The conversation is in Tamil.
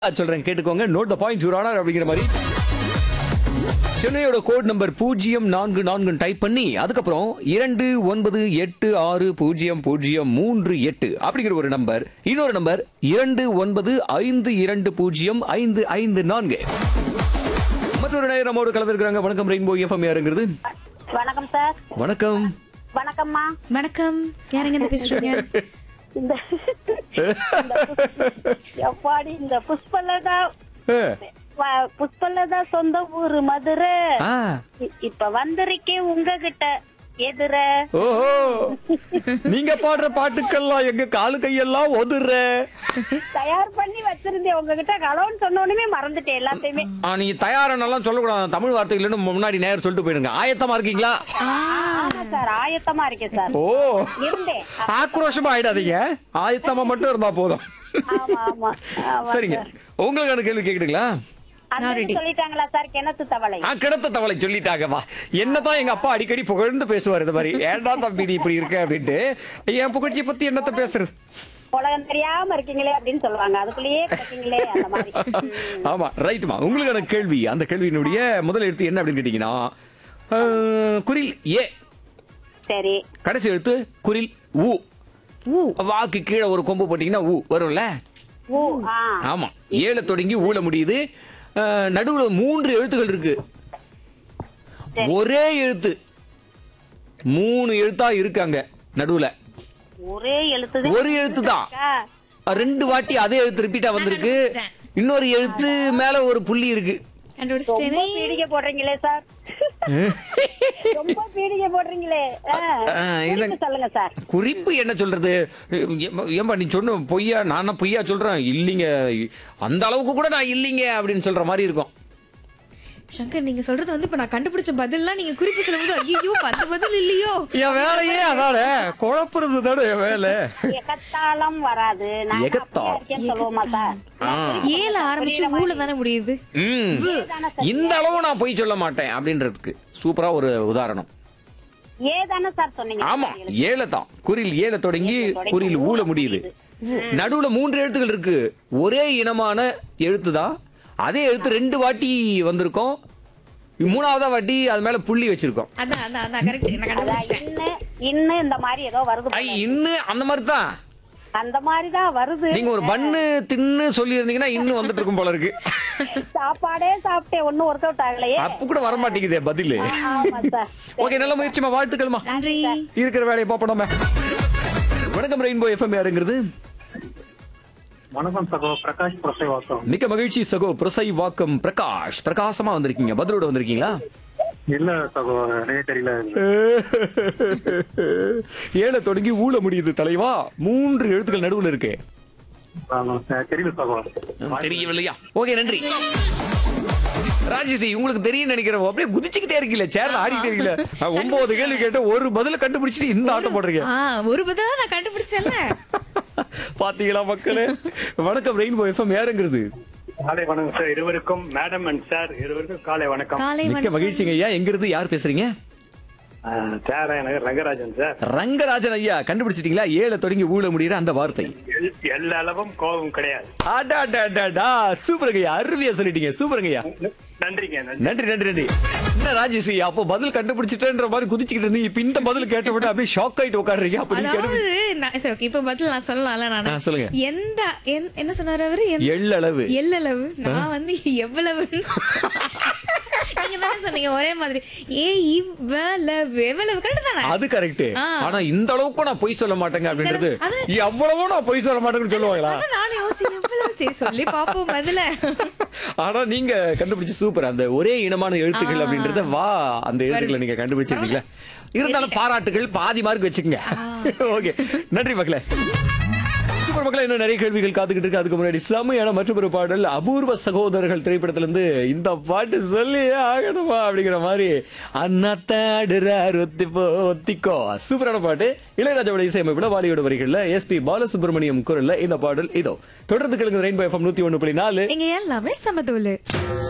சொல்றேன் கேட்டுக்கோங்க note the point your honour அப்படிங்கிற மாதிரி சென்னையோட கோட் நம்பர் பூஜ்ஜியம் நான்கு நான்கு டைப் பண்ணி அதுக்கப்புறம் இரண்டு ஒன்பது எட்டு ஆறு பூஜ்ஜியம் பூஜ்ஜியம் மூன்று எட்டு அப்படிங்கிற ஒரு நம்பர் இன்னொரு நம்பர் இரண்டு ஒன்பது ஐந்து இரண்டு பூஜ்ஜியம் ஐந்து ஐந்து நான்கு மற்றொரு நேரம் நம்மோடு கலந்துருக்காங்க வணக்கம் ரெயின்போ எஃப்எம் யாருங்கிறது வணக்கம் சார் வணக்கம் வணக்கம்மா வணக்கம் யாருங்க இந்த பேசுறீங்க இந்த இந்த புஷ்- எப்பாடி இந்த புஷ்பலதா அஹ், வ- புஷ்பலதா சொந்த ஊரு மதுரை ஆ, இ- இப்ப வந்திருக்கேன் உங்ககிட்ட எதிர ஓஹோ நீங்க பாடுற பாட்டுக்கெல்லாம் எங்க காலு கையெல்லாம் ஒதுற தயார் பண்ணி வச்சிருந்தேன் உங்ககிட்ட கலோன்னு சொன்ன உடனே மறந்துட்டேன் எல்லாத்தையுமே ஆ, நீங்க தயாரானலாம் சொல்லக்கூடாது தமிழ் வார்த்தைகள் முன்னாடி நேரம் சொல்லிட்டு போயிடுங்க ஆயத்தமா இருக்கீங்களா ஆமா சார் ஆயத்தமா இருக்கேன் சார் ஓ இருந்தேன் ஆக்ரோஷமா ஆயிடாதீங்க ஆயத்தமா மட்டும் இருந்தா போதும் ஆமா ஆமா ஆமா சரிங்க சார். உங்களுக்கான கேள்வி கேக்குதுங்களா அந்த இது சொல்லிட்டாங்களா சார் கிணத்து தவளை ஆ கிடத்த தவளை சொல்லிட்டாங்கப்பா என்னதான் எங்க அப்பா அடிக்கடி புகழ்ந்து பேசுவார் இந்த மாதிரி ஏன்டா தம்பி நீ இப்படி இருக்க அப்படின்ட்டு என் புகழ்ச்சியை பத்தி என்னத்த பேசுறது உலகம் தெரியாம இருக்கீங்களே அப்படின்னு சொல்லுவாங்க அதுக்குள்ளேயே இருக்கீங்களே அந்த மாதிரி ம். ஆமா ரைட்மா உங்களுக்கான கேள்வி அந்த கேள்வியினுடைய முதல் எழுத்து என்ன அப்படின்னு கேட்டீங்கன்னா ஆ, குரில் ஏ சரி கடைசி எழுத்து குரில் ஊ ஊ வாக்கு கீழே ஒரு கொம்பு போட்டீங்கன்னா ஊ வரும்ல ஊ ஆ ஆமா ஏழ தொடங்கி ஊழ முடியுது அஹ், நடுவுல மூன்று எழுத்துக்கள் இருக்கு ஒரே எழுத்து மூணு எழுத்தா இருக்காங்க நடுவுல ஒரே எழுத்து ஒரு எழுத்து தான் ரெண்டு வாட்டி அதே எழுத்து ரிப்பீட்டா வந்திருக்கு இன்னொரு எழுத்து மேல ஒரு புள்ளி இருக்கு கண்டுபிடிச்சிட்டேனே ரொம்ப பீடிகை போடுறீங்களே சார் ரொம்ப பீடிகை போடுறீங்களே ஆ, ஆ, இல்ல. குறிப்பு சொல்லுங்க சார் குறிப்பு என்ன சொல்றது ஏம்பா, ஏம்பா நீ சொன்ன பொய்யா நானா பொய்யா சொல்றேன் இல்லைங்க அந்த அளவுக்கு கூட நான் இல்லைங்க அப்படின்னு சொல்ற மாதிரி இருக்கும் சங்கர் நீங்க சொல்றது வந்து இப்ப நான் கண்டுபிடிச்ச பதில்லாம் நீங்க குறிப்பு சொல்லும்போது ஐயோ அந்த பதில் இல்லையோ என் வேலையே அதான குழப்புறது தானே என் வேலை எகத்தாளம் வராது நாங்க எகத்தாளம். அப்படியே இருக்கேன்னு சொல்லுவோமா சார் ஆ. ஏல ஆரம்பிச்சு ஊல தானே முடியுது ம். இந்த அளவு நான் பொய் சொல்ல மாட்டேன் அப்படின்றதுக்கு சூப்பரா ஒரு உதாரணம் ஏதானே சார் சொன்னீங்க ஆமா ஏழை தான் குரில் ஏழை தொடங்கி குரில் ஊழ முடியுது நடுவுல மூன்று எழுத்துக்கள் இருக்கு ஒரே இனமான எழுத்து தான் அதே எழுத்து ரெண்டு வாட்டி வந்திருக்கோம் மூணாவதா வாட்டி அது மேல புள்ளி வச்சிருக்கோம் அதான் அதான் அதான் கரெக்ட் நான் அதான் கண்டுபிடிச்சிட்டேன் இன்னு இன்னு இந்த மாதிரி ஏதோ வருது ஐ போல. இன்னும் அந்த மாதிரி தான் அந்த மாதிரி தான் வருது நீங்க ஒரு பண்ணு தின்னு சொல்லி இருந்தீங்கன்னா இன்னும் வந்துட்டு இருக்கும் போல இருக்கு சாப்பாடே சாப்பிட்டேன் ஒண்ணும் ஒர்க் அவுட் ஆகலையே அப்ப கூட வர மாட்டேங்குதே பதில் ஆமா சார் ஓகே நல்ல முயற்சிமா வாழ்த்துக்கள்மா நன்றி இருக்கிற வேலையை பார்ப்போம் நம்ம வணக்கம் ரெயின்போ எஃப்எம் யாருங்கிறது வணக்கம் சகோ பிரகாஷ் பிரசைவாசம் மிக்க மகிழ்ச்சி சகோ பிரசை வாக்கம் பிரகாஷ் பிரகாசமா வந்திருக்கீங்க பதிலோட வந்திருக்கீங்களா இல்ல சகோ எனக்கு தெரியல ஏழை தொடங்கி ஊழ முடியுது தலைவா மூன்று எழுத்துக்கள் நடுவுல இருக்கு ஆமா, தெரியல சகோ தெரியவில்லையா ஓகே நன்றி ராஜேஷ் உங்களுக்கு தெரியும் நினைக்கிறேன் அப்படியே குதிச்சுக்கிட்டே இருக்கீங்களே சேர்ல ஆடிட்டே இருக்கீங்களே நான் ஒன்பது கேள்வி கேட்டு ஒரு பதில கண்டுபிடிச்சிட்டு இந்த ஆட்டம் போடுறீங்க ஆ ஒரு பதிலா நான் கண்டுபிடிச்சேன்ல பாத்தீங்களா மக்களே வணக்கம் ரெயின்போ எஃப்எம் யாருங்கிறது காலை வணக்கம் சார் இருவருக்கும் மேடம் அண்ட் சார் இருவருக்கும் காலை வணக்கம் காலை மிக்க வணக்கம் மகிழ்ச்சிங்க ஐயா எங்கிருந்து யார் பேசுறீங்க சார் எனக்கு ரங்கராஜன் சார் ரங்கராஜன் ஐயா கண்டுபிடிச்சிட்டீங்களா ஏழை தொடங்கி ஊழ முடியுற அந்த வார்த்தை எல்- எல்லா அளவும் கோபம் கிடையாது அடாடாடாடா. சூப்பருங்க ஐயா அருமையா சொல்லிட்டீங்க சூப்பருங்க ஐயா நன்றிங்க நன்றி நன்றி நன்றி நன்றி என்ன ராஜேஷ் ஐயா, அப்போ பதில் கண்டுபிடிச்சிட்டேன்ற மாதிரி குதிச்சுக்கிட்டு இருந்தீங்க இப்ப இந்த பதில் கேட்ட உடனே அப்படியே ஷாக் ஆயிட்டு உட்காடுறீங்க அப்ப நீங்க கண்டுபிடி- அதாவது நான் சரி ஓகே இப்ப பதில் நான் சொல்லலாம்ல ஆ, நான் சொல்லுங்க. எந்த என்- என்ன சொன்னாரு அவரு எந்த- எள்ளளவு எல்லளவு நான் வந்து எவ்வளவு நீங்க தானே சொன்னீங்க ஒரே மாதிரி ஏ இவ்வளவு எவ்வளவு கரெக்ட் தானே அது கரெக்ட் ஆ. ஆனா இந்த அளவுக்கு நான் பொய் சொல்ல மாட்டேங்க அப்படின்றது அது- எவ்வளவோ நான் பொய் சொல்ல மாட்டேன்னு சொல்லுவாங்களா அதான் நானும் யோசிச்சேன் எவ்வளவு சரி சொல்லி பாப்போம் பதில ஆனா நீங்க கண்டுபிடிச்சு சூப்பர் அந்த ஒரே இனமான எழுத்துக்கள் ஆ. அப்படின்றத வா அந்த எழுத்துக்களை நீங்க கண்டுபிடிச்சிருக்கீங்களா இருந்தாலும் பாராட்டுகள் பாதி மார்க் வச்சுக்கோங்க ஓகே நன்றி மக்களே சூப்பர் மக்களே இன்னும் நிறைய கேள்விகள் காத்துக்கிட்டு இருக்கு அதுக்கு முன்னாடி செம்மையான மற்றொரு பாடல் அபூர்வ சகோதரர்கள் திரைப்படத்துல இருந்து இந்த பாட்டு சொல்லியே ஆகணுமா அப்படிங்கிற மாதிரி அண்ணாத்தாடுறார் ஒத்திப்போ ஒத்திக்கோ சூப்பரான பாட்டு இளையராஜாவோட இசையமைப்புல வாலியோட வரிகள்ல எஸ்பி பாலசுப்ரமணியம் குரல்ல இந்த பாடல் இதோ தொடர்ந்து கேளுங்க ரெயின்போ எஃப்எம் நூத்தி ஒண்ணு புள்ளி நாலு இங்க எல்லாமே சமதோலு